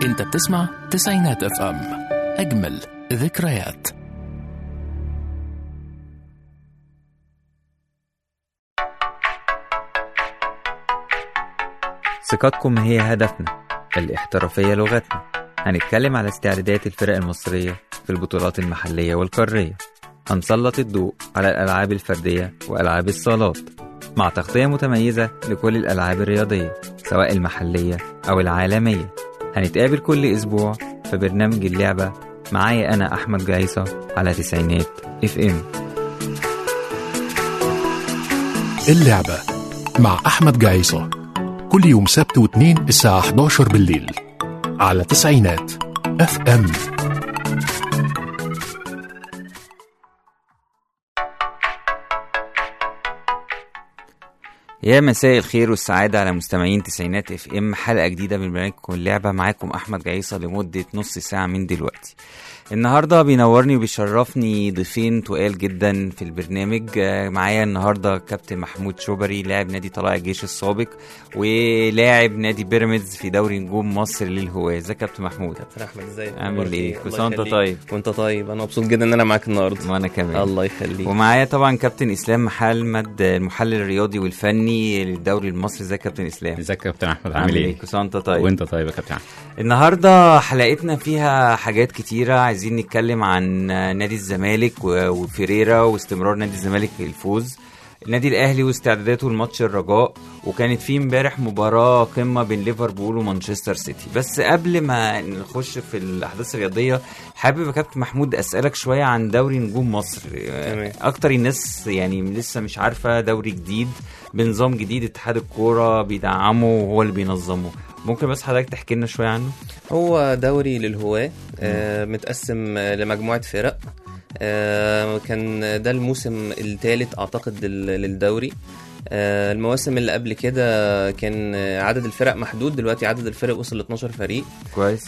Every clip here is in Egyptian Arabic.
انت بتسمع تسعينات اف ام اجمل ذكريات ثقتكم هي هدفنا الاحترافية لغتنا هنتكلم على استعدادات الفرق المصرية في البطولات المحلية والقارية هنسلط الضوء على الألعاب الفردية وألعاب الصالات مع تغطية متميزة لكل الألعاب الرياضية سواء المحلية أو العالمية هنتقابل كل أسبوع في برنامج اللعبة معايا أنا أحمد جايصة على تسعينات اف ام اللعبة مع أحمد جعيصة كل يوم سبت واثنين الساعة 11 بالليل على تسعينات اف ام يا مساء الخير والسعادة على مستمعين تسعينات اف ام حلقة جديدة من برنامجكم اللعبة معاكم أحمد جعيصة لمدة نص ساعة من دلوقتي النهاردة بينورني وبيشرفني ضيفين تقال جدا في البرنامج آه، معايا النهاردة كابتن محمود شوبري لاعب نادي طلائع الجيش السابق ولاعب نادي بيراميدز في دوري نجوم مصر للهواة ازيك يا كابتن محمود كابتن احمد ازيك عامل أخبارك إيه؟ الله كل سنة وأنت يخليك. طيب. وانت طيب انا مبسوط جدا ان انا معاك النهارده وانا كمان الله يخليك ومعايا طبعا كابتن اسلام محمد المحلل الرياضي والفني للدوري المصري ازيك يا كابتن اسلام ازيك يا كابتن احمد عامل ايه؟ كل سنة وأنت طيب وانت طيب يا كابتن احمد النهارده حلقتنا فيها حاجات كتيرة عايزين نتكلم عن نادي الزمالك و- وفيريرا واستمرار نادي الزمالك في الفوز النادي الاهلي واستعداداته لماتش الرجاء وكانت في امبارح مباراه قمه بين ليفربول ومانشستر سيتي بس قبل ما نخش في الاحداث الرياضيه حابب يا كابتن محمود اسالك شويه عن دوري نجوم مصر تمام. اكتر الناس يعني لسه مش عارفه دوري جديد بنظام جديد اتحاد الكوره بيدعمه وهو اللي بينظمه ممكن بس حضرتك تحكي لنا شويه عنه هو دوري للهواة آه متقسم آه، لمجموعه فرق آه كان ده الموسم الثالث اعتقد لل- للدوري آه المواسم اللي قبل كده كان آه، عدد الفرق محدود دلوقتي عدد الفرق وصل ل 12 فريق كويس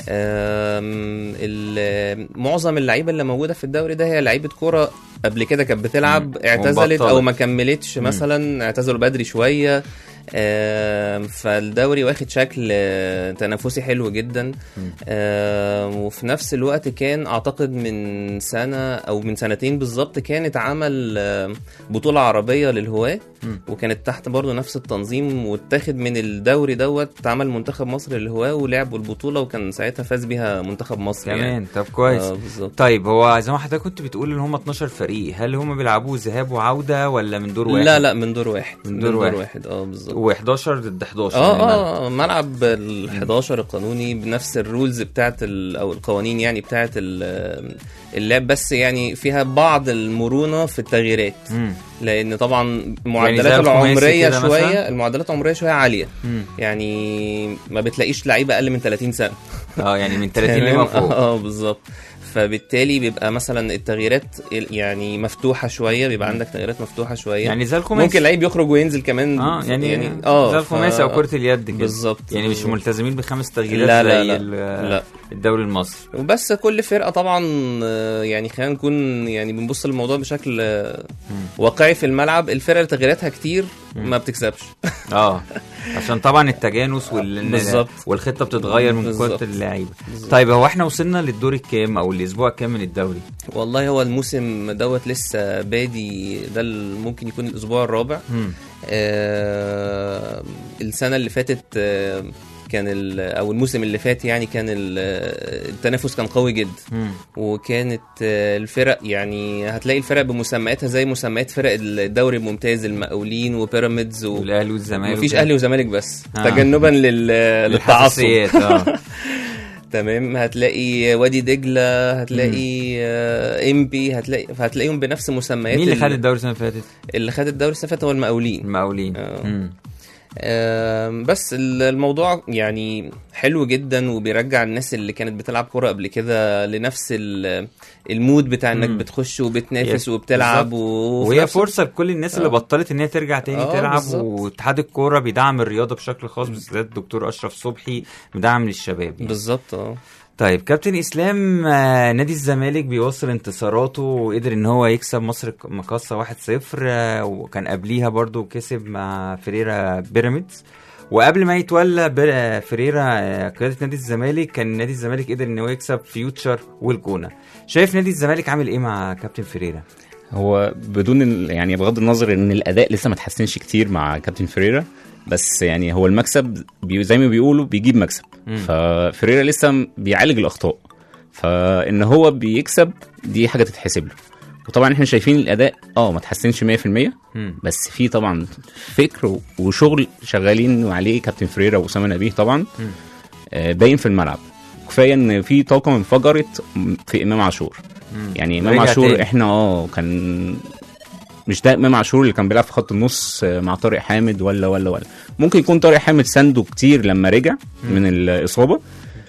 آم، ال- معظم اللعيبه اللي موجوده في الدوري ده هي لعيبه كوره قبل كده كانت بتلعب مم. اعتزلت او ومبطلت. ما كملتش مم. مثلا اعتزلوا بدري شويه آم، فالدوري واخد شكل آه، تنافسي حلو جدا آم، وفي نفس الوقت كان اعتقد من سنه او من سنتين بالظبط كانت عمل آم، بطوله عربيه للهواه مم. وكانت تحت برضه نفس التنظيم واتاخد من الدوري دوت اتعمل منتخب مصر للهواه ولعبوا البطوله وكان ساعتها فاز بيها منتخب مصر يعني كمان طب كويس اه بالظبط طيب هو زي ما حضرتك كنت بتقول ان هم 12 فريق هل هم بيلعبوا ذهاب وعوده ولا من دور واحد لا لا من دور واحد من دور واحد. واحد اه بالظبط و11 ضد 11 اه يعني اه ملعب ال 11 القانوني بنفس الرولز بتاعت ال او القوانين يعني بتاعت ال- اللعب بس يعني فيها بعض المرونه في التغييرات مم. لان طبعا زي المعدلات الخماسي العمريه كده شويه مثلا؟ المعدلات العمريه شويه عاليه مم. يعني ما بتلاقيش لعيبه اقل من 30 سنه اه يعني من 30 تمام؟ لما فوق اه بالظبط فبالتالي بيبقى مثلا التغييرات يعني مفتوحه شويه بيبقى عندك تغييرات مفتوحه شويه يعني زي الخماسي ممكن لعيب يخرج وينزل كمان اه يعني, يعني يعني اه زي الخماسي او ف- كره اليد كده بالظبط يعني مش بالظبط. ملتزمين بخمس تغييرات لا لا زي لا ال- لا الدوري المصري وبس كل فرقه طبعا آه، يعني خلينا نكون يعني بنبص للموضوع بشكل آه، واقعي في الملعب الفرقه اللي تغييراتها كتير ما بتكسبش اه عشان طبعا التجانس وال... بالظبط. والخطه بتتغير من بالظبط. كره اللعيبه بالظبط. طيب هو احنا وصلنا للدور الكام او الاسبوع الكام من الدوري والله هو الموسم دوت لسه بادي ده ال- ممكن يكون الاسبوع الرابع مم. آه السنه اللي فاتت آه كان ال- او الموسم اللي فات يعني كان ال- التنافس كان قوي جدا مم. وكانت آه، الفرق يعني هتلاقي الفرق بمسمياتها زي مسميات فرق الدوري الممتاز المقاولين وبيراميدز و... والاهلي والزمالك مفيش وكده. اهلي وزمالك بس آه. تجنبا لل... للتعصب للحساسيات اه تمام هتلاقي وادي دجله هتلاقي آه، انبي هتلاقي هتلاقيهم بنفس مسميات مين اللي ال- خد الدوري السنه اللي فاتت؟ اللي خد الدوري السنه اللي فاتت هو المقاولين المقاولين آه. مم. آم، بس ال- الموضوع يعني حلو جدا وبيرجع الناس اللي كانت بتلعب كوره قبل كده لنفس ال- المود بتاع انك مم. بتخش وبتنافس هي- وبتلعب بالظبط. و... وهي وفي نفس- فرصه لكل الناس اللي آه. بطلت ان هي ترجع تاني آه، تلعب بالظبط. واتحاد الكوره بيدعم الرياضه بشكل خاص بالذات الدكتور اشرف صبحي مدعم للشباب يعني. بالظبط اه طيب كابتن اسلام آه، نادي الزمالك بيواصل انتصاراته وقدر ان هو يكسب مصر مقاصه 1-0 آه، وكان قبليها برضو كسب مع فريرا بيراميدز وقبل ما يتولى ب- فريرا آه، قياده نادي الزمالك كان نادي الزمالك قدر انه يكسب فيوتشر والجونه شايف نادي الزمالك عامل ايه مع كابتن فريرا هو بدون ال- يعني بغض النظر ان الاداء لسه ما اتحسنش كتير مع كابتن فريرا بس يعني هو المكسب بي زي ما بيقولوا بيجيب مكسب مم. ففريرا لسه م- بيعالج الاخطاء فان هو بيكسب دي حاجه تتحسب له وطبعا احنا شايفين الاداء اه ما اتحسنش 100% مم. بس في طبعا فكر وشغل شغالين عليه كابتن فريرا واسامه نبيه طبعا مم. آه، باين في الملعب كفايه ان في طاقه انفجرت في امام عاشور مم. يعني امام رجع عاشور تاني. احنا اه كان مش ده امام عاشور اللي كان بيلعب في خط النص آه، مع طارق حامد ولا ولا ولا ممكن يكون طارق حامد سنده كتير لما رجع من الاصابه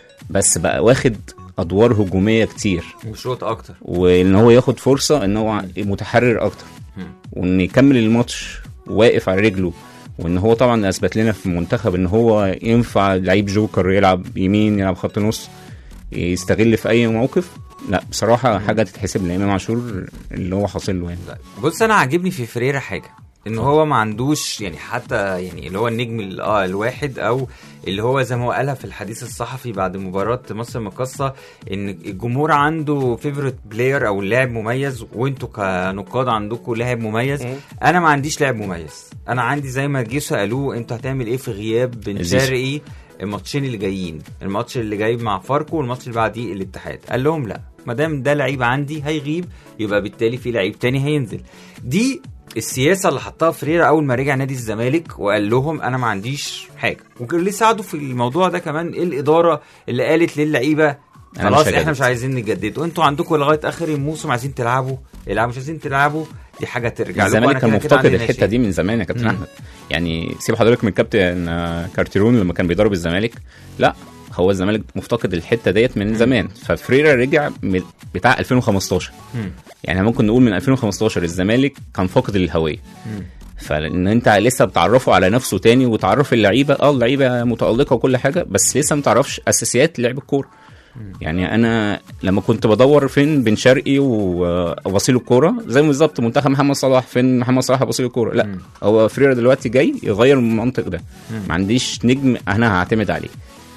بس بقى واخد ادوار هجوميه كتير وشوط اكتر وان هو ياخد فرصه ان هو متحرر اكتر مم. وان يكمل الماتش واقف على رجله وان هو طبعا اثبت لنا في المنتخب ان هو ينفع لعيب جوكر يلعب يمين يلعب خط نص يستغل في اي موقف لا بصراحه حاجه تتحسب لامام عاشور اللي هو حاصل له يعني بص انا عاجبني في فريرا حاجه ان هو ما عندوش يعني حتى يعني اللي هو النجم ال- اه الواحد او اللي هو زي ما هو قالها في الحديث الصحفي بعد مباراه مصر المقاصه ان الجمهور عنده فيفورت بلاير او لاعب مميز وانتوا كنقاد عندكم لاعب مميز مم. انا ما عنديش لاعب مميز انا عندي زي ما جه سالوه انت هتعمل ايه في غياب بن الزيزو. شرقي الماتشين اللي جايين الماتش اللي جاي مع فاركو والماتش اللي بعديه الاتحاد قال لهم لا ما دام ده لعيب عندي هيغيب يبقى بالتالي في لعيب تاني هينزل دي السياسه اللي حطها فريرا اول ما رجع نادي الزمالك وقال لهم انا ما عنديش حاجه وكان اللي ساعده في الموضوع ده كمان الاداره اللي قالت للعيبه أنا خلاص مش احنا هجدد. مش عايزين نجدد وانتوا عندكم لغايه اخر الموسم عايزين تلعبوا العبوا مش عايزين تلعبوا دي حاجه ترجع لكم الزمالك أنا كان كده كده مفتقد عندي الحته ناشئين. دي من زمان يا كابتن مم. احمد يعني سيب حضرتك من كابتن آه، كارتيرون لما كان بيدرب الزمالك لا هو الزمالك مفتقد الحته ديت من زمان ففريرا رجع من بتاع 2015 مم. يعني ممكن نقول من 2015 الزمالك كان فاقد الهويه مم. فان انت لسه بتعرفه على نفسه تاني وتعرف اللعيبه اه اللعيبه متالقه وكل حاجه بس لسه ما تعرفش اساسيات لعب الكوره يعني انا لما كنت بدور فين بن شرقي و- ووصيل الكوره زي ما بالظبط منتخب محمد صلاح فين محمد صلاح ووصيل الكوره لا مم. هو فريرا دلوقتي جاي يغير المنطق ده مم. ما عنديش نجم انا هعتمد عليه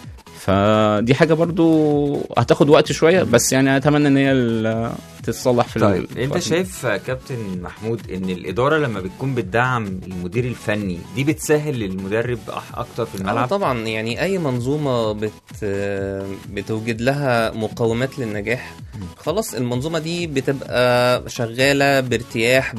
فدي حاجه برضو هتاخد وقت شويه بس يعني اتمنى ان هي ال- تتصلح في طيب ال- انت الوقت. شايف يا كابتن محمود ان الاداره لما بتكون بتدعم المدير الفني دي بتسهل للمدرب أح- اكتر في آه الملعب طبعا يعني اي منظومه بت بتوجد لها مقومات للنجاح خلاص المنظومه دي بتبقى شغاله بارتياح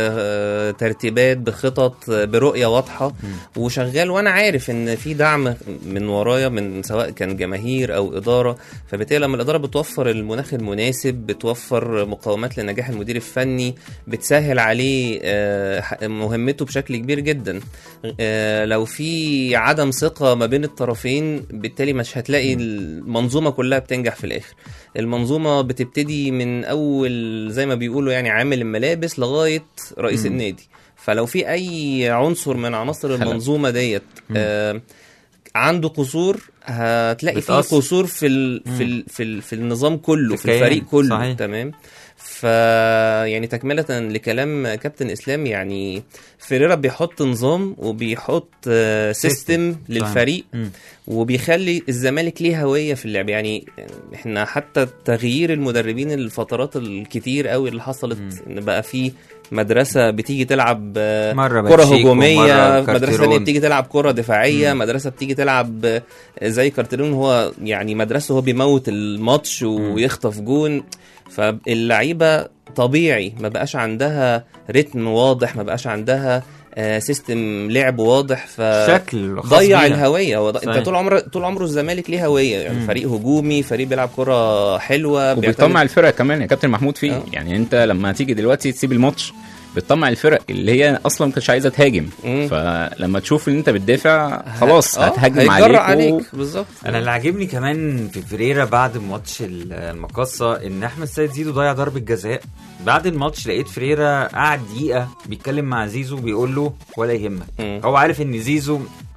بترتيبات بخطط برؤيه واضحه وشغال وانا عارف ان في دعم من ورايا من سواء كان جماهير او اداره فبالتالي لما الاداره بتوفر المناخ المناسب بتوفر مقومات لنجاح المدير الفني بتسهل عليه آه، ح- مهمته بشكل كبير جدا آه، لو في عدم ثقه ما بين الطرفين بالتالي مش هتلاقي المنظومه كلها بتنجح في الاخر المنظومه بتبتدي من اول زي ما بيقولوا يعني عامل الملابس لغايه رئيس مم. النادي فلو في اي عنصر من عناصر خلل. المنظومه ديت آه عنده قصور هتلاقي فيه بتأثر. قصور في ال في ال في, ال في النظام كله في في الفريق الكيان. كله صحيح. تمام ف يعني تكملة لكلام كابتن اسلام يعني فيريرا بيحط نظام وبيحط آه، سيستم للفريق مم. وبيخلي الزمالك ليه هويه في اللعب يعني احنا حتى تغيير المدربين الفترات الكتير قوي اللي حصلت ان بقى في مدرسه بتيجي تلعب آه، مرة كره باتشيكو، هجوميه مرة مدرسه ثانيه كارتيرون. بتيجي تلعب كره دفاعيه مدرسه بتيجي تلعب آه، زي كارتيرون هو يعني مدرسه هو بيموت الماتش ويخطف جون فاللعيبه طبيعي ما بقاش عندها رتم واضح ما بقاش عندها آه، سيستم لعب واضح ف شكل خاص ضيع بيها. الهويه هو ض... صحيح. انت طول عمر طول عمره الزمالك ليه هويه يعني مم. فريق هجومي فريق بيلعب كره حلوه وبيطمع الفرق كمان يا كابتن محمود فيه آه. يعني انت لما تيجي دلوقتي تسيب الماتش بتطمع الفرق اللي هي اصلا ما كانتش عايزه تهاجم مم. فلما تشوف ان انت بتدافع خلاص آه، هتهاجم هيتجرأ عليك, عليك بالظبط انا اللي عاجبني كمان في فريرا بعد ماتش ال- المقصه ان احمد سيد زيزو ضيع ضربه جزاء بعد الماتش لقيت فريرا قعد دقيقه بيتكلم مع زيزو بيقول له ولا يهمك مم. هو عارف ان زيزو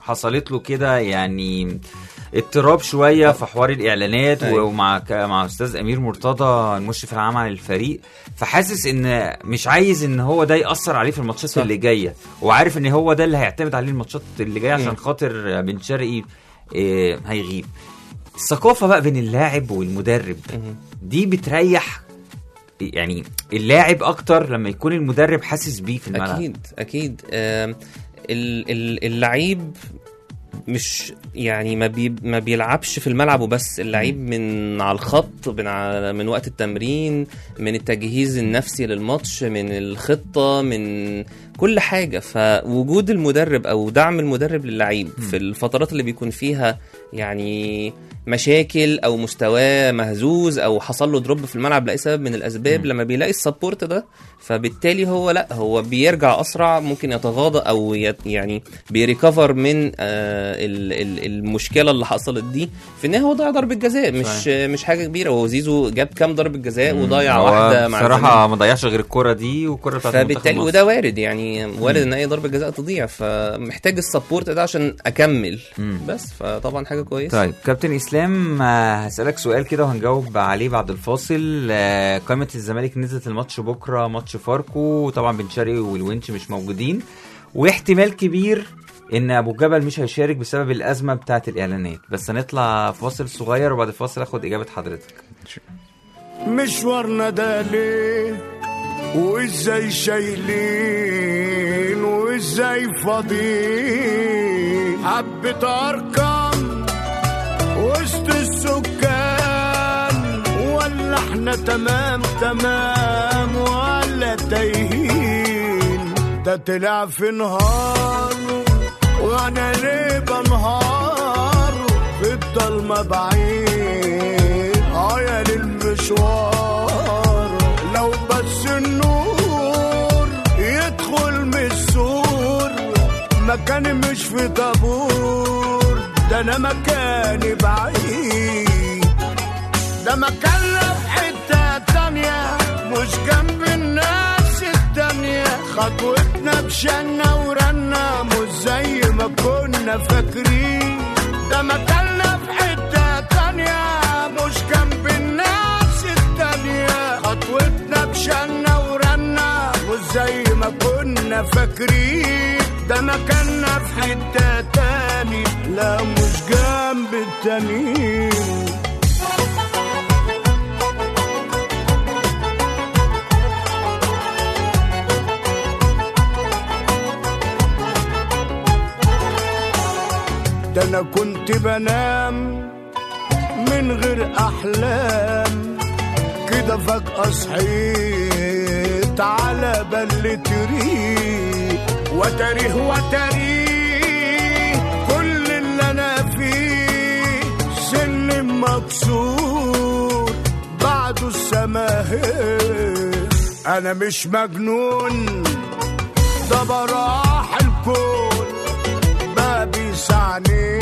حصلت له كده يعني اضطراب شويه في حوار الاعلانات أيوة. ومع ك- مع استاذ امير مرتضى المشرف العام على الفريق فحاسس ان مش عايز ان هو ده ياثر عليه في الماتشات صح. اللي جايه وعارف ان هو ده اللي هيعتمد عليه الماتشات اللي جايه عشان مم. خاطر بن شرقي آه، هيغيب الثقافه بقى بين اللاعب والمدرب مهم. دي بتريح يعني اللاعب اكتر لما يكون المدرب حاسس بيه في الملعب اكيد اكيد آم، ال- ال- اللعيب مش يعني ما بي ما بيلعبش في الملعب وبس اللعيب من على الخط من على من وقت التمرين من التجهيز النفسي للماتش من الخطة من كل حاجة فوجود المدرب او دعم المدرب للعيب في الفترات اللي بيكون فيها يعني مشاكل او مستواه مهزوز او حصل له دروب في الملعب لاي سبب من الاسباب لما بيلاقي السبورت ده فبالتالي هو لا هو بيرجع اسرع ممكن يتغاضى او يت يعني بيريكفر من آه ال- ال- المشكله اللي حصلت دي في النهايه هو ضيع ضربه جزاء مش صحيح. مش حاجه كبيره هو زيزو جاب كام ضربه جزاء وضيع هو واحده مع الزمالك. بصراحه ما ضيعش غير الكره دي والكره بتاعت منتخب فبالتالي مصر. وده وارد يعني وارد ان اي ضربه جزاء تضيع فمحتاج السبورت ده عشان اكمل مم. بس فطبعا حاجه كويسه طيب كابتن اسلام آه، هسالك سؤال كده وهنجاوب عليه بعد الفاصل آه، قائمه الزمالك نزلت الماتش بكره ماتش فاركو طبعا بن شرقي والونش مش موجودين واحتمال كبير ان ابو جبل مش هيشارك بسبب الازمه بتاعه الاعلانات بس هنطلع فاصل صغير وبعد الفاصل اخد اجابه حضرتك مشوارنا ده ليه وازاي شايلين وازاي فاضيين حبة ارقام وسط السكان ولا احنا تمام تمام ولا تايهين ده طلع في نهار وانا ليه بنهار في الضلمة بعيد اه يا للمشوار لو بس النور يدخل من السور مكاني مش في طابور ده انا مكاني بعيد ده مكاننا في حتة تانية مش جنب الناس التانية خطوتنا بشنا ورنا مش زي ما كنا فاكرين ده مكاننا في حتة تانية مش جنب الناس التانية خطوتنا بشنا ورنا مش زي ما كنا فاكرين ده مكاننا في حتة تاني لا مش جنب التانيين ده انا كنت بنام من غير احلام كده فجأة صحيت على بلة ريق وتاريه وتاريه كل اللي انا فيه سلم مكسور بعده السماهير انا مش مجنون ده براح الكون بابي يسعني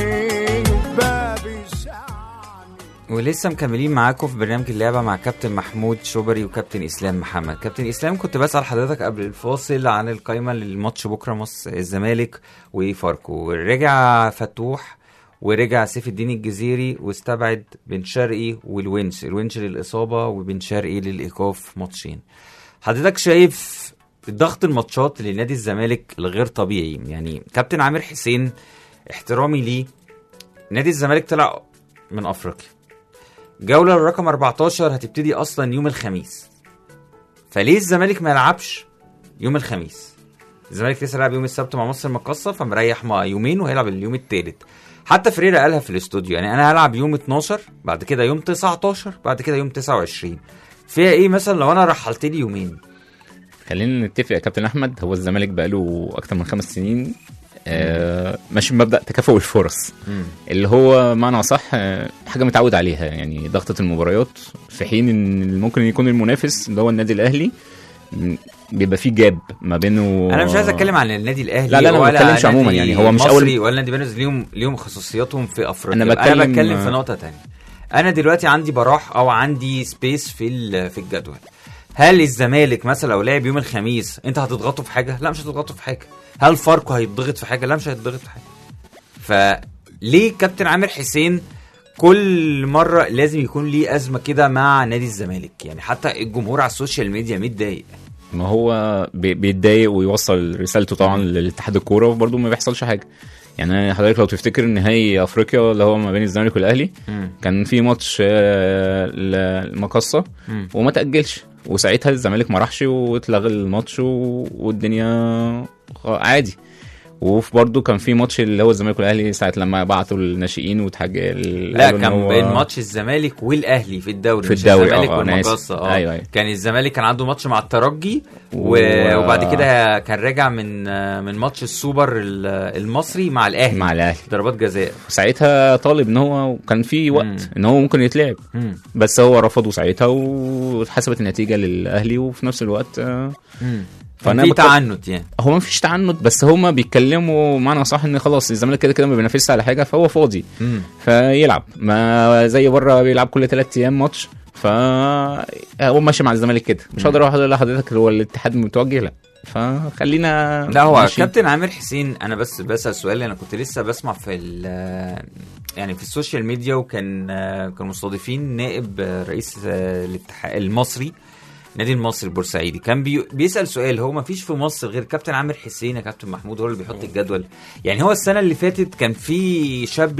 بابي يسعني ولسه مكملين معاكم في برنامج اللعبه مع كابتن محمود شوبري وكابتن اسلام محمد كابتن اسلام كنت بسال حضرتك قبل الفاصل عن القائمه للماتش بكره مصر الزمالك وفاركو رجع فتوح ورجع سيف الدين الجزيري واستبعد بن شرقي والونش الونش للاصابه وبن شرقي للايقاف ماتشين حضرتك شايف ضغط الماتشات لنادي الزمالك الغير طبيعي يعني كابتن عامر حسين احترامي ليه نادي الزمالك طلع من افريقيا جولة الرقم 14 هتبتدي أصلا يوم الخميس فليه الزمالك ما يلعبش يوم الخميس الزمالك لسه لعب يوم السبت مع مصر المقاصة فمريح مع يومين وهيلعب اليوم الثالث حتى فريرا قالها في الاستوديو يعني انا هلعب يوم 12 بعد كده يوم 19 بعد كده يوم 29 فيها ايه مثلا لو انا رحلت لي يومين خلينا نتفق يا كابتن احمد هو الزمالك بقاله اكتر من خمس سنين آه ماشي بمبدا تكافؤ الفرص اللي هو معنى صح حاجه متعود عليها يعني ضغطه المباريات في حين ان ممكن يكون المنافس اللي هو النادي الاهلي م، بيبقى فيه جاب ما بينه انا مش عايز اتكلم عن النادي الاهلي لا، لا، أنا ما ولا بتكلمش عموما، نادي يعني هو مش مصري أول- ولا نادي بيراميدز ليهم ليهم خصوصياتهم في افريقيا أنا انا بتكلم- بتكلم في نقطه تانية انا دلوقتي عندي براح او عندي سبيس في ال- في الجدول هل الزمالك مثلا لو لعب يوم الخميس انت هتضغطه في حاجه لا مش هتضغطه في حاجه هل فاركو هيتضغط في حاجه لا مش هيتضغط في حاجه فليه كابتن عامر حسين كل مره لازم يكون ليه ازمه كده مع نادي الزمالك يعني حتى الجمهور على السوشيال ميديا متضايق ما هو بي- بيتضايق ويوصل رسالته طبعا لاتحاد الكوره وبرضه ما بيحصلش حاجه يعني حضرتك لو تفتكر نهائي افريقيا اللي هو ما بين الزمالك والاهلي كان في ماتش آه، المقصه مم. وما تاجلش وساعتها الزمالك ما راحش واتلغى الماتش و... والدنيا خ- عادي وفي برضه كان في ماتش اللي هو الزمالك والاهلي ساعه لما بعتوا الناشئين وتحج لا كان بين ماتش الزمالك والاهلي في الدوري في مش الدوري، الزمالك آه، أنا آسف. والمقصه اه أيوة، أيوة. كان الزمالك كان عنده ماتش مع الترجي و... و- وبعد كده كان راجع من من ماتش السوبر ال- المصري مع الاهلي مع الاهلي ضربات جزاء ساعتها طالب ان هو كان في وقت مم. ان هو ممكن يتلعب مم. بس هو رفضه ساعتها واتحسبت النتيجه للاهلي وفي نفس الوقت آه، مم. فأنا في بك- تعنت يعني هو ما فيش تعنت بس هما بيتكلموا معنى صح ان خلاص الزمالك كده كده ما بينافسش على حاجه فهو فاضي مم. فيلعب ما زي بره بيلعب كل ثلاث ايام ماتش ف هو ماشي مع الزمالك كده مش هقدر اقول لحضرتك هو الاتحاد متوجه لا فخلينا لا هو ماشيين. كابتن عامر حسين انا بس بسال سؤال انا كنت لسه بسمع في ال- يعني في السوشيال ميديا وكان كانوا مستضيفين نائب رئيس الاتحاد المصري نادي المصري البورسعيدي كان بي بيسال سؤال هو ما فيش في مصر غير كابتن عامر حسين يا كابتن محمود هو اللي بيحط الجدول يعني هو السنه اللي فاتت كان في شاب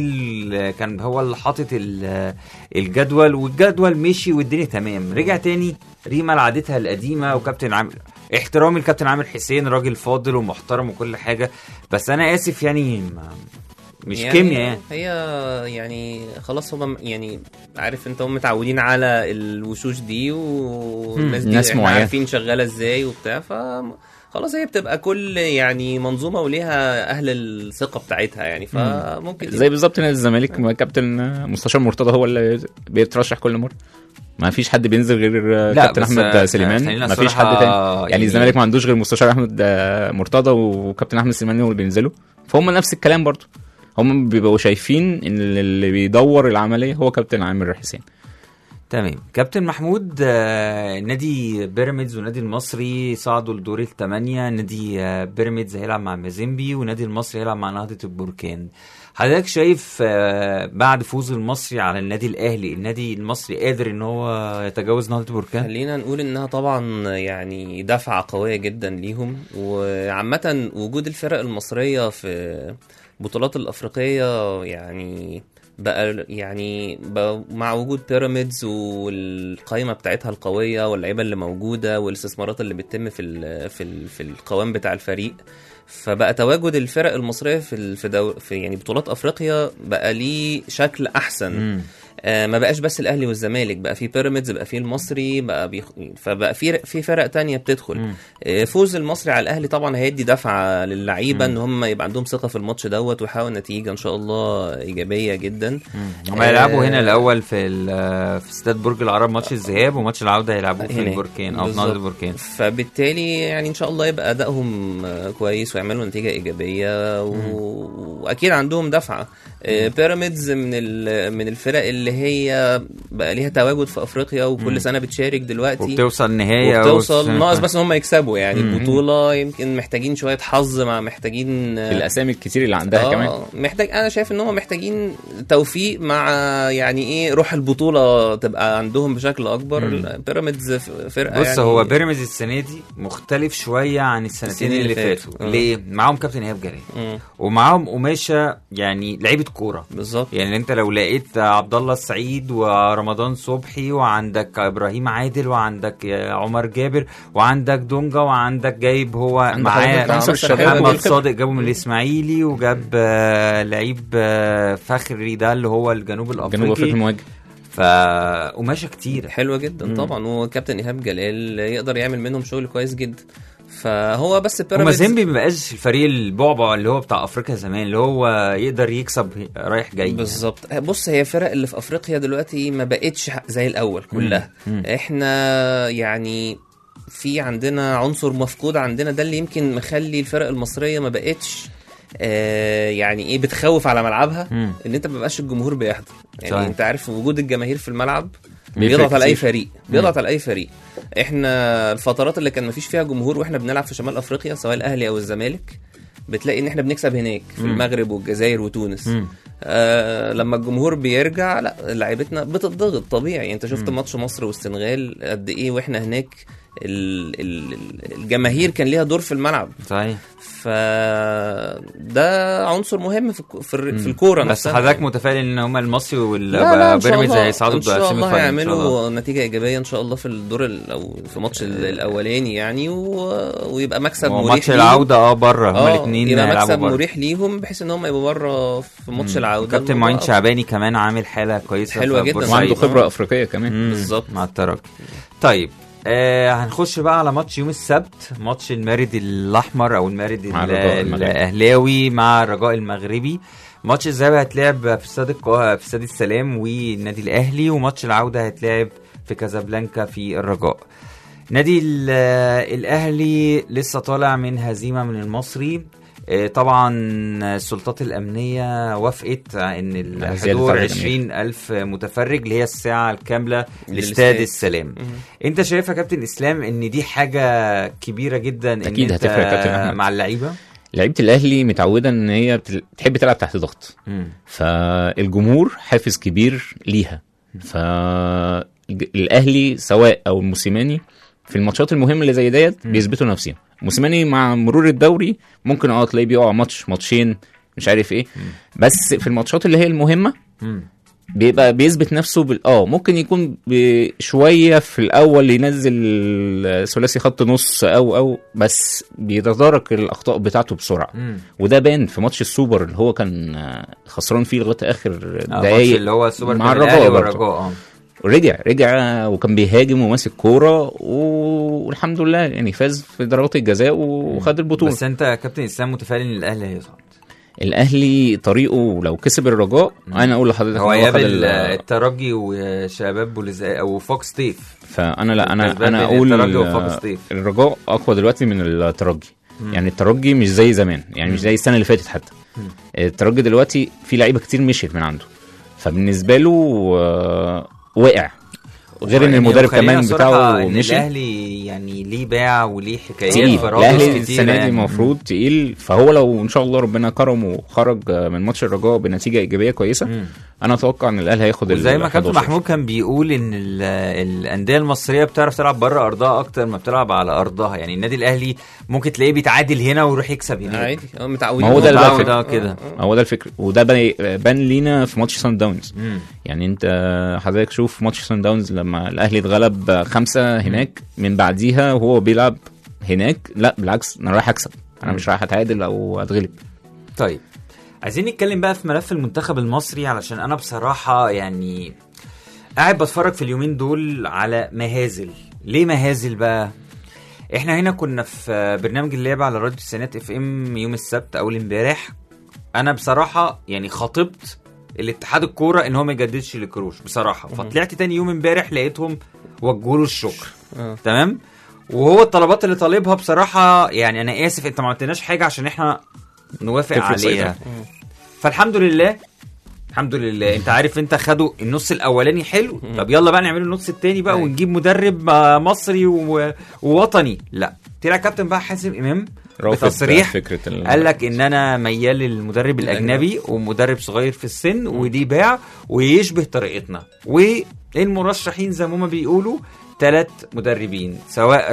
جميل كان هو اللي حاطط ال- الجدول والجدول مشي والدنيا تمام رجع تاني ريما لعادتها القديمه وكابتن عامر احترامي لكابتن عامر حسين راجل فاضل ومحترم وكل حاجه بس انا اسف يعني ما مش يعني كيمياء يعني هي يعني خلاص هم يعني عارف انت هم متعودين على الوشوش دي والناس دي ناس احنا معينة. عارفين شغاله ازاي وبتاع ف خلاص هي بتبقى كل يعني منظومه وليها اهل الثقه بتاعتها يعني فممكن زي بالظبط نادي الزمالك ما كابتن مستشار مرتضى هو اللي بيترشح كل مره ما فيش حد بينزل غير كابتن بس، احمد آه، سليمان خلينا ما فيش صراحة حد تاني يعني, يعني- الزمالك ما عندوش غير مستشار احمد آه، مرتضى وكابتن احمد سليمان هو اللي بينزلوا فهم نفس الكلام برضو هم بيبقوا شايفين ان اللي بيدور العمليه هو كابتن عامر حسين تمام كابتن محمود آه، نادي بيراميدز ونادي المصري صعدوا لدور الثمانية نادي آه، بيراميدز هيلعب مع مازيمبي ونادي المصري هيلعب مع نهضة البركان حضرتك شايف آه، بعد فوز المصري على النادي الاهلي النادي المصري قادر ان هو يتجاوز نهضة البركان خلينا نقول انها طبعا يعني دفعه قويه جدا ليهم وعامه وجود الفرق المصريه في البطولات الافريقيه يعني بقى يعني بقى مع وجود بيراميدز والقائمه بتاعتها القويه واللعيبه اللي موجوده والاستثمارات اللي بتتم في ال في ال في القوام بتاع الفريق فبقى تواجد الفرق المصريه في ال- في, دو في يعني بطولات افريقيا بقى ليه شكل احسن مم. آه، ما بقاش بس الاهلي والزمالك بقى في بيراميدز بقى في المصري بقى بيخ... فبقى في في فرق تانية بتدخل مم. آه، فوز المصري على الاهلي طبعا هيدي دفعه للعيبه ان هم يبقى عندهم ثقه في الماتش دوت ويحققوا نتيجه ان شاء الله ايجابيه جدا هم هيلعبوا هنا الاول في ال- في استاد برج العرب ماتش الذهاب وماتش العوده هيلعبوه في هناك. البركان او في بالظبط. نهضة البركان فبالتالي يعني ان شاء الله يبقى ادائهم آه، كويس ويعملوا نتيجه ايجابيه و... واكيد عندهم دفعه آه، بيراميدز من ال... من الفرق اللي هي بقى ليها تواجد في افريقيا وكل سنه بتشارك دلوقتي وبتوصل نهائي أو وبتوصل سنة- ناقص بس ان هم يكسبوا يعني مم. البطوله يمكن محتاجين شويه حظ مع محتاجين آه، الاسامي الكتير اللي عندها كمان اه محتاج انا شايف ان هم محتاجين توفيق مع يعني ايه روح البطوله تبقى عندهم بشكل اكبر مم. بيراميدز ف- فرقه بص يعني هو بيراميدز السنه دي مختلف شويه عن السنتين السنين اللي, اللي فاتوا فاتوا. آه. ليه معاهم كابتن ايهاب جلال مم. ومعاهم قماشه يعني لعيبه كوره بالظبط يعني انت لو لقيت عبد الله السعيد ورمضان صبحي وعندك ابراهيم عادل وعندك عمر جابر وعندك دونجا وعندك جايب هو عندك معاه حضرتك عنصر الشباب محمد والخبرة. صادق جابه من الاسماعيلي وجاب آه، لعيب آه، فخري ده اللي هو الجنوب جنوب افريقيا الافريقي المواجه فقماشه كتير حلوه جدا مم. طبعا وكابتن ايهاب جلال يقدر يعمل منهم شغل كويس جدا فهو بس هما بيراميدز زيمبي ما بقاش الفريق البعبع اللي هو بتاع افريقيا زمان اللي هو يقدر يكسب رايح جاي بالظبط بص هي فرق اللي في افريقيا دلوقتي ما بقتش زي الاول كلها مم. احنا يعني في عندنا عنصر مفقود عندنا ده اللي يمكن مخلي الفرق المصريه ما بقتش آه يعني ايه بتخوف على ملعبها مم. ان انت ما بقاش الجمهور بيحضر يعني صحيح. انت عارف وجود الجماهير في الملعب بيفرق بيضغط على اي كتير. فريق بيضغط على اي فريق احنا الفترات اللي كان مفيش فيها جمهور واحنا بنلعب في شمال افريقيا سواء الاهلي او الزمالك بتلاقي ان احنا بنكسب هناك في مم. المغرب والجزائر وتونس مم. آه لما الجمهور بيرجع لا لعيبتنا بتضغط طبيعي انت شفت مم. ماتش مصر والسنغال قد ايه واحنا هناك ال- ال- ال- الجماهير كان ليها دور في الملعب صحيح فده عنصر مهم في الك- في, الر- في الكوره بس نفسها حضرتك متفائل ان هم المصري لا لا ان شاء والبيراميدز الله هيصعدوا ان شاء بسيمي الله فاينل إن شاء الله. هيعملوا نتيجه ايجابيه ان شاء الله في الدور ال- او في ماتش ال- الاولاني يعني و... ويبقى مكسب هو مريح ماتش ليهم. العوده اه بره هما اه الاثنين يبقى يلعبوا مكسب بره مريح ليهم بحيث ان هم يبقوا بره في ماتش العوده كابتن الموضوع معين شعباني كمان عامل حاله كويسه حلوة في جدا. بورسعيد. وعنده صحيح. خبره افريقيه كمان مم، بالظبط. مع الترجي طيب آه هنخش بقى على ماتش يوم السبت ماتش المارد الاحمر او المارد مع ال- الرجاء المغربي. الاهلاوي مع الرجاء المغربي ماتش الذهاب هيتلعب في استاد القا- في استاد السلام والنادي الاهلي وماتش العوده هيتلعب في كازابلانكا في الرجاء نادي ال- الاهلي لسه طالع من هزيمه من المصري آه، طبعا السلطات الامنيه وافقت ان زيادة الحضور عدد الجماهير. 20 الف متفرج اللي هي الساعه الكامله لاستاد للاستاد. السلام مهم. انت شايف يا كابتن اسلام ان دي حاجه كبيره جدا ان أكيد انت هتفرق يا كابتن أحمد. مع اللعيبه لعيبه الاهلي متعوده ان هي بتل- بتحب تلعب تحت ضغط فالجمهور حافز كبير ليها فالاهلي سواء او الموسيماني في الماتشات المهمه اللي زي ديت بيثبتوا نفسهم موسيماني مع مرور الدوري ممكن اه تلاقيه بيقع ماتش ماتشين مش عارف ايه بس في الماتشات اللي هي المهمه مم. بيبقى بيثبت نفسه بال اه ممكن يكون بشويه في الاول ينزل ثلاثي خط نص او او بس بيتدارك الاخطاء بتاعته بسرعه مم. وده بان في ماتش السوبر اللي هو كان آه، خسران فيه لغايه اخر آه، ماتش دقايق اللي هو السوبر مع كان الأهلي الرجاء برضه. والرجاء اه رجع رجع وكان بيهاجم وماسك كوره والحمد لله يعني فاز في ضربات الجزاء وخد البطوله بس انت يا كابتن اسلام متفائل ان الاهلي هيصعد الاهلي طريقه لو كسب الرجاء انا اقول لحضرتك هو إن خد يقابل ال- الترجي وشباب بوليزاي او فوكس تيف فانا لا انا كسبان انا بين اقول الترجي آه، وفاق سطيف. الرجاء اقوى دلوقتي من الترجي يعني الترجي مش زي زمان يعني مش زي السنه اللي فاتت حتى الترجي دلوقتي في لعيبه كتير مشيت من عنده فبالنسبه له آه، واقع غير ان يعني المدرب وخلينا كمان صراحة بتاعه إن مشي الاهلي يعني ليه باع وليه حكايات تقيل في الاهلي رابط كتيرة السنه دي يعني. المفروض تقيل فهو لو ان شاء الله ربنا كرمه وخرج آه، من ماتش الرجاء بنتيجه ايجابيه كويسه مم. انا اتوقع ان الاهلي هياخد وزي ال ما كابتن 11. محمود كان بيقول ان ال- الانديه المصريه بتعرف تلعب بره ارضها اكتر ما بتلعب على ارضها يعني النادي الاهلي ممكن تلاقيه بيتعادل هنا ويروح يكسب هناك عادي اه متعودين ما هو ده اللي متعود بقى اه كده هو ده الفكر وده بان بان لينا في ماتش سان داونز مم. يعني انت حضرتك شوف ماتش سان داونز لما الاهلي اتغلب خمسة هناك من بعديها وهو بيلعب هناك لا بالعكس انا رايح اكسب انا مش رايح اتعادل او اتغلب طيب عايزين نتكلم بقى في ملف المنتخب المصري علشان انا بصراحة يعني قاعد بتفرج في اليومين دول على مهازل ليه مهازل بقى احنا هنا كنا في برنامج اللعبة على راديو السنات اف ام يوم السبت اول امبارح انا بصراحة يعني خاطبت الاتحاد الكورة ان هو ما يجددش لكروش بصراحة فطلعت تاني يوم امبارح لقيتهم وجهوا له الشكر اه. تمام وهو الطلبات اللي طالبها بصراحة يعني انا اسف انت ما عملتناش حاجة عشان احنا نوافق تفرق عليها سيطرة. فالحمد لله الحمد لله انت عارف انت خدوا النص الاولاني حلو طب يلا بقى نعمل النص التاني بقى أيوة. ونجيب مدرب آه، مصري و- ووطني لا طلع كابتن بقى حازم امام رافض بتصريح فكره ال- قال لك ان انا ميال للمدرب الاجنبي ومدرب صغير في السن ودي باع ويشبه طريقتنا والمرشحين زي ما هما بيقولوا ثلاث مدربين سواء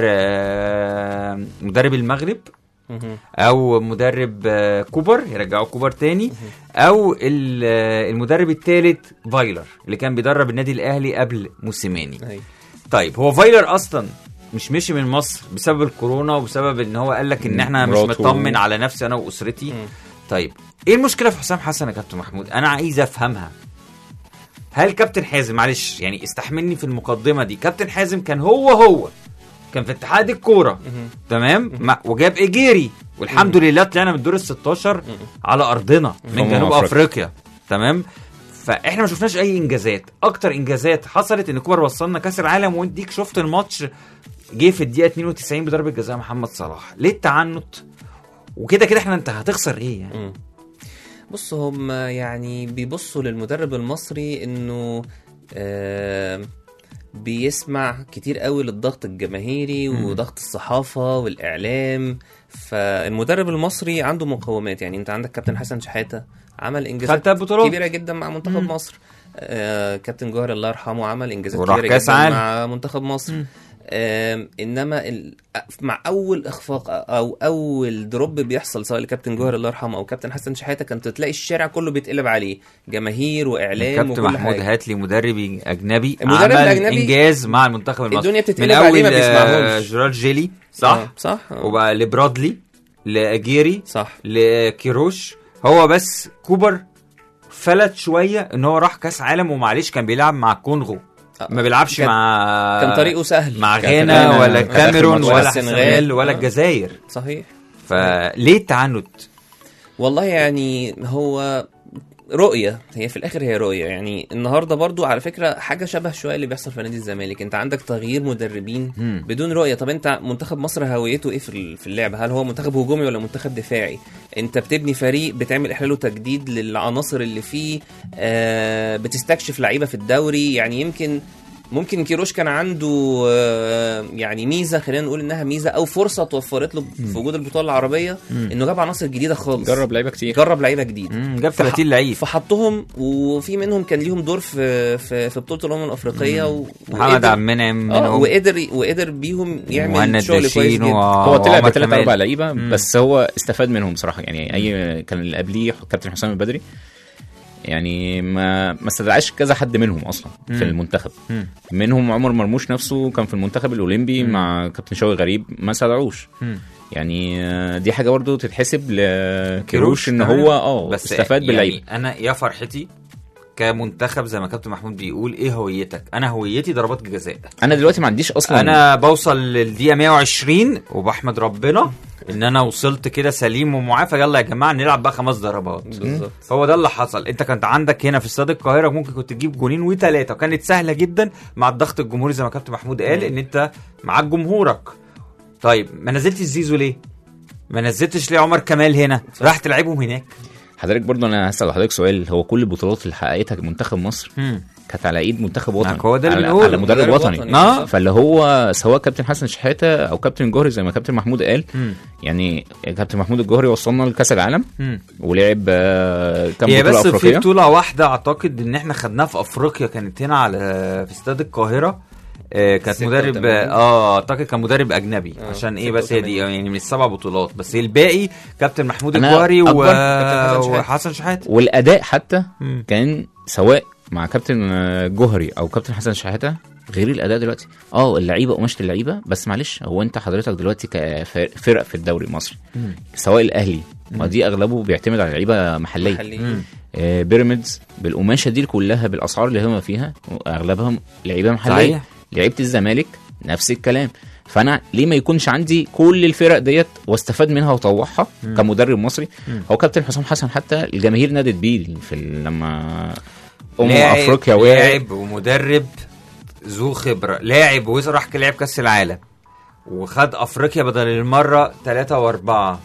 آه، مدرب المغرب مهم. او مدرب آه، كوبر يرجعوا كوبر تاني او ال- آه، المدرب الثالث فايلر اللي كان بيدرب النادي الاهلي قبل موسيماني أيوة. طيب هو فايلر اصلا مش مشي من مصر بسبب الكورونا وبسبب ان هو قال لك ان احنا مش مراته. مطمن على نفسي انا واسرتي طيب ايه المشكله في حسام حسن يا كابتن محمود انا عايز افهمها هل كابتن حازم معلش يعني استحملني في المقدمه دي كابتن حازم كان هو هو كان في اتحاد الكوره تمام ما وجاب ايجيري والحمد لله طلعنا من الدور ال 16 على ارضنا من أمم جنوب أفريقيا. افريقيا تمام فاحنا ما شفناش اي انجازات اكتر انجازات حصلت ان كوبر وصلنا كاس العالم وانتيك شفت الماتش جه في الدقيقه 92 بضربه جزاء محمد صلاح ليه التعنت وكده كده احنا انت هتخسر ايه يعني مم. بص هم يعني بيبصوا للمدرب المصري انه آه بيسمع كتير قوي للضغط الجماهيري وضغط الصحافه والاعلام فالمدرب المصري عنده مقومات يعني انت عندك كابتن حسن شحاته عمل انجازات خد تلات بطولات. كبيره جدا مع منتخب مصر آه كابتن جوهر الله يرحمه عمل انجازات وراح كبيره كأس جدا عالم. مع منتخب مصر آم، انما ال... مع اول اخفاق او اول دروب بيحصل سواء لكابتن جوهر الله يرحمه او كابتن حسن شحاته كنت تلاقي الشارع كله بيتقلب عليه جماهير واعلام كابتن وكل محمود حاجه هات لي مدرب اجنبي المدرب عمل الأجنبي انجاز مع المنتخب المصري الدنيا بتتقلب من عليه، ما اول آه، بيسمعهمش. جيرارد جيلي صح آه، صح آه، وبقى لبرادلي لاجيري صح لكيروش هو بس كوبر فلت شويه ان هو راح كاس عالم ومعلش كان بيلعب مع كونغو ما بيلعبش كان- مع كان طريقه سهل مع كان غانا غانا ولا في آخر الكاميرون ماتش ولا ولا السنغال السنغال. ولا آه. الجزائر صحيح فليه التعنت والله يعني هو رؤية هي في الآخر هي رؤية يعني النهاردة برضو على فكرة حاجة شبه شوية اللي بيحصل في نادي الزمالك أنت عندك تغيير مدربين مم. بدون رؤية طب أنت منتخب مصر هويته إيه في ال- في اللعبة هل هو منتخب هجومي ولا منتخب دفاعي أنت بتبني فريق بتعمل إحلال وتجديد للعناصر اللي فيه آه بتستكشف لعيبة في الدوري يعني يمكن ممكن كيروش كان عنده آه، يعني ميزه خلينا نقول انها ميزه او فرصه توفرت له في وجود البطوله العربيه انه جاب عناصر جديده خالص جرب لعيبه كتير جرب لعيبه جديد مم، جاب 30 لعيب فحطهم وفي منهم كان ليهم دور في في, في بطوله الامم الافريقيه و... محمد وقدر- عبد المنعم اه منهم وقدر وقدر بيهم يعمل مهند شغل كويس داشين جدا هو طلع وعمر بثلاث كمال. اربع لعيبه مم. بس هو استفاد منهم صراحه يعني اي كان اللي قبليه كابتن حسام البدري يعني ما ما استدعاش كذا حد منهم اصلا مم. في المنتخب مم. منهم عمر مرموش نفسه كان في المنتخب الاولمبي مم. مع كابتن شوقي غريب ما استدعوش مم. يعني آه، دي حاجه برضو تتحسب كيروش لكيروش ان تمام. هو اه بس استفاد باللعيبه يعني انا يا فرحتي كمنتخب زي ما كابتن محمود بيقول ايه هويتك انا هويتي ضربات جزاء انا دلوقتي ما عنديش اصلا انا بوصل للدقيقه 120 وبحمد ربنا ان انا وصلت كده سليم ومعافى يلا يا جماعه نلعب بقى خمس ضربات بالظبط هو ده اللي حصل انت كنت عندك هنا في استاد القاهره ممكن كنت تجيب جونين وثلاثه وكانت سهله جدا مع الضغط الجمهوري زي ما كابتن محمود قال ان انت معاك جمهورك طيب ما نزلتش زيزو ليه ما نزلتش ليه عمر كمال هنا راح تلعبهم هناك حضرتك برضو انا هسال حضرتك سؤال هو كل البطولات اللي حققتها منتخب مصر كانت على ايد منتخب وطني هو ده اللي على, بنقوله. على مدرب, مدرب وطني, وطني، اه بالظبط. فاللي هو سواء كابتن حسن شحاته او كابتن جوهري زي ما كابتن محمود قال مم. يعني كابتن محمود الجوهري وصلنا لكاس العالم مم. ولعب آه، كام هي بطوله بس في افريقيه بطوله واحده اعتقد ان احنا خدناها في افريقيا كانت هنا على في استاد القاهره آه كانت ستة مدرب وتمانين. اه اعتقد كان مدرب اجنبي آه، عشان ايه ستة بس هي دي وتمانين. يعني من السبع بطولات بس الباقي كابتن محمود أنا الجوهري و... أكبر كابتن حسن شحاتة. وحسن شحاته والاداء حتى مم. كان سواء مع كابتن آه، جوهري او كابتن حسن شحاته غير الاداء دلوقتي اه اللعيبه قماشه اللعيبه بس معلش هو انت حضرتك دلوقتي كفرق في الدوري المصري مم. سواء الاهلي ما دي اغلبه بيعتمد على لعيبه محليه محليين. آه، بيراميدز بالقماشه دي كلها بالاسعار اللي هم فيها اغلبها لعيبه محليه صحيح. لعيبه الزمالك نفس الكلام فانا ليه ما يكونش عندي كل الفرق ديت واستفاد منها واطوعها كمدرب مصري مم. هو كابتن حسام حسن حتى الجماهير نادت بيه في ال- لما ام لاعب- افريقيا وقعت لاعب ومدرب ذو خبره لاعب وراح لعب كاس العالم وخد افريقيا بدل المره ثلاثة واربعة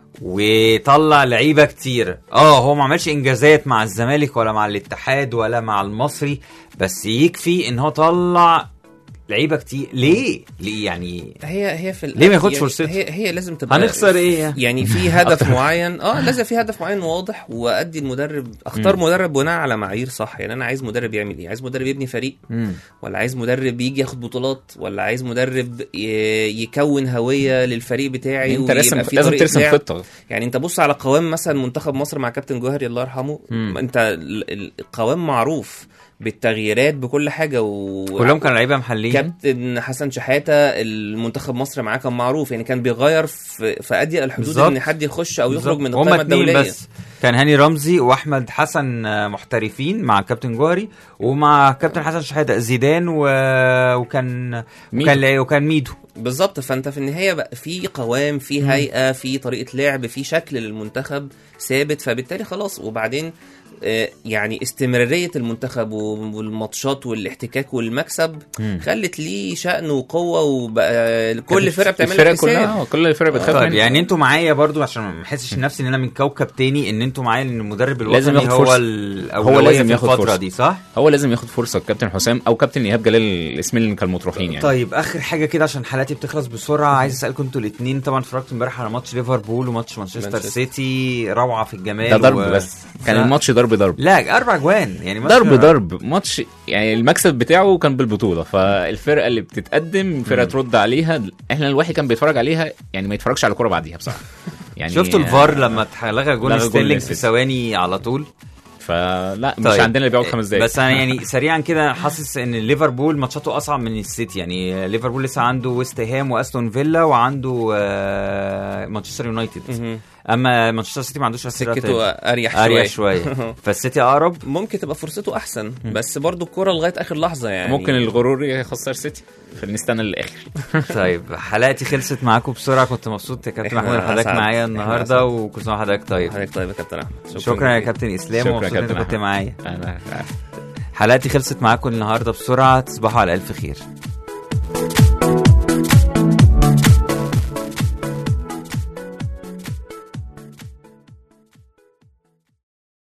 وطلع لعيبه كتير اه هو ما عملش انجازات مع الزمالك ولا مع الاتحاد ولا مع المصري بس يكفي ان هو طلع لعيبه كتير ليه ليه يعني هي هي في ليه ما ياخدش يعني فرصته؟ هي هي لازم تبقى هنخسر ايه يعني؟ يعني في هدف معين اه لازم في هدف معين واضح وادي المدرب اختار مدرب بناء على معايير صح يعني انا عايز مدرب يعمل ايه عايز مدرب يبني فريق مم. ولا عايز مدرب يجي ياخد بطولات ولا عايز مدرب ي- يكون هويه للفريق بتاعي انت ويبقى لازم في لازم طريقة ترسم لعب. خطه يعني انت بص على قوام مثلا منتخب مصر مع كابتن جوهري الله يرحمه مم. انت ال- ال- القوام معروف بالتغييرات بكل حاجه و... كلهم كانوا لعيبه محليين كابتن حسن شحاته المنتخب مصر معاه كان معروف يعني كان بيغير في, في اضيق الحدود بالظبط. ان حد يخش او يخرج من بالظبط. القائمه هما اتنين الدوليه بس كان هاني رمزي واحمد حسن آه، محترفين مع كابتن جوهري ومع كابتن حسن شحاته زيدان و... وكان ميدو. وكان وكان ميدو بالظبط فانت في النهايه بقى في قوام في هيئه في طريقه لعب في شكل للمنتخب ثابت فبالتالي خلاص وبعدين آه، يعني استمراريه المنتخب والماتشات والاحتكاك والمكسب خلت ليه شأن وقوه وبقى كل فرقه بتعمل الفرق لها كلها حساب. آه، كل الفرق بتخاف طيب منه. يعني انتوا معايا برضو عشان ما احسش نفسي ان انا من كوكب تاني ان انتوا معايا ان المدرب الوطني لازم ياخد هو فرصة. الاولويه هو لازم في ياخد الفتره فرصة. دي صح؟ هو لازم ياخد فرصه كابتن حسام او كابتن ايهاب جلال الاسمين اللي كانوا مطروحين يعني طيب اخر حاجه كده عشان حلقتي بتخلص بسرعه عايز اسالكم انتوا الاثنين طبعا اتفرجت امبارح على ماتش ليفربول وماتش مانشستر مانشستر. سيتي روعه في الجمال ده ضرب و- بس كان ف- الماتش ضرب ضرب لا اربع جوان يعني ماتش ضرب ضرب ماتش يعني المكسب بتاعه كان بالبطوله فالفرقه اللي بتتقدم فرقه ترد عليها احنا الواحد كان بيتفرج عليها يعني ما يتفرجش على كوره بعديها بصراحه يعني شفتوا الفار لما اتلغى جون لغى جون ستيرلينج في ليستر. ثواني على طول فلا مش طيب. عندنا اللي بيقعد خمس دقايق بس انا يعني سريعا كده حاسس ان ليفربول ماتشاته اصعب من السيتي يعني ليفربول لسه عنده ويست هام واستون فيلا وعنده آه، مانشستر يونايتد مهم. اما مانشستر سيتي ما عندوش أسئلة سكته تاني. اريح اريح شويه شويه فالسيتي اقرب ممكن تبقى فرصته احسن بس برضو الكرة لغايه اخر لحظه يعني ممكن الغرور يخسر سيتي فنستنى للاخر طيب حلقتي خلصت معاكم بسرعه كنت مبسوط يا كابتن إحنا محمود إن حضرتك أسعد. معايا إحنا النهارده أسعد. وكل سنه وحضرتك طيب حضرتك طيب يا كابتن احمد شكرا يا جزيلا. كابتن اسلام شكرا يا ومبسوط ان انت كابتن كنت أحمد. معايا انا حلقتي خلصت معاكم النهارده بسرعه تصبحوا على الف خير